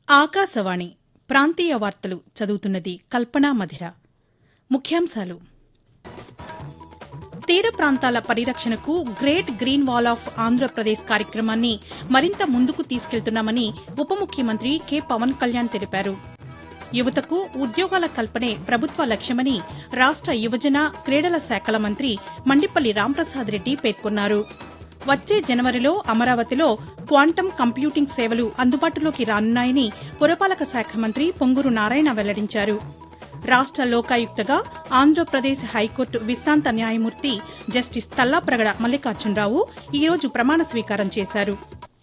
ఆకాశవాణి ప్రాంతీయ వార్తలు చదువుతున్నది కల్పనా మధిర ముఖ్యాంశాలు తీర ప్రాంతాల పరిరక్షణకు Great Green Wall of Andhra Pradesh కార్యక్రమాన్ని మరింత ముందుకు తీసుకెళ్తున్నామని ఉప ముఖ్యమంత్రి కె పవన్ కళ్యాణ్ తెలిపారు యువతకు ఉద్యోగాల కల్పనే ప్రభుత్వ లక్ష్యమని రాష్ట యువజన క్రీడల శాఖల మంత్రి మండిపల్లి రాంప్రసాద్ రెడ్డి పేర్కొన్నారు వచ్చే జనవరిలో అమరావతిలో క్వాంటం కంప్యూటింగ్ సేవలు అందుబాటులోకి రానున్నాయని పురపాలక శాఖ మంత్రి పొంగూరు నారాయణ వెల్లడించారు రాష్ట లోకాయుక్తగా ఆంధ్రప్రదేశ్ హైకోర్టు విశ్రాంత న్యాయమూర్తి జస్టిస్ తల్లాప్రగడ మల్లికార్జునరావు ఈరోజు ప్రమాణ స్వీకారం చేశారు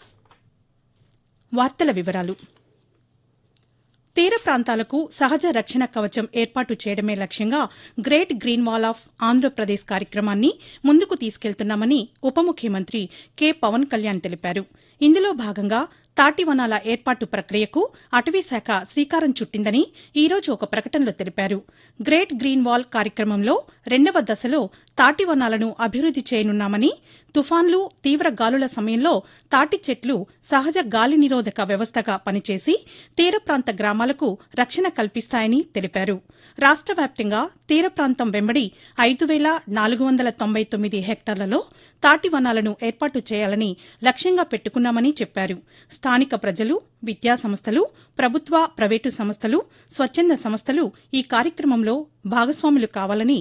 వార్తల వివరాలు తీర ప్రాంతాలకు సహజ రక్షణ కవచం ఏర్పాటు చేయడమే లక్ష్యంగా Great Green Wall of Andhra Pradesh కార్యక్రమాన్ని ముందుకు తీసుకెళ్తున్నామని ఉప ముఖ్యమంత్రి కె పవన్ కళ్యాణ్ తెలిపారు ఇందులో భాగంగా తాటివనాల ఏర్పాటు ప్రక్రియకు అటవీశాఖ శ్రీకారం చుట్టిందని ఈరోజు ఒక ప్రకటనలో తెలిపారు గ్రేట్ గ్రీన్ వాల్ కార్యక్రమంలో రెండవ దశలో తాటివనాలను అభివృద్ది చేయనున్నామని తుఫాన్లు తీవ్ర గాలుల సమయంలో తాటి చెట్లు సహజ గాలి నిరోధక వ్యవస్థగా పనిచేసి తీర ప్రాంత గ్రామాలకు రక్షణ కల్పిస్తాయని తెలిపారు రాష్ట వ్యాప్తంగా తీర ప్రాంతం వెంబడి ఐదు వేల నాలుగు వందల తొంభై తొమ్మిది హెక్టార్లలో తాటి వనాలను ఏర్పాటు చేయాలని లక్ష్యంగా పెట్టుకున్నామని చెప్పారు స్థానిక ప్రజలు విద్యా సంస్థలు ప్రభుత్వ ప్రైవేటు సంస్థలు స్వచ్చంద సంస్థలు ఈ కార్యక్రమంలో భాగస్వాములు కావాలని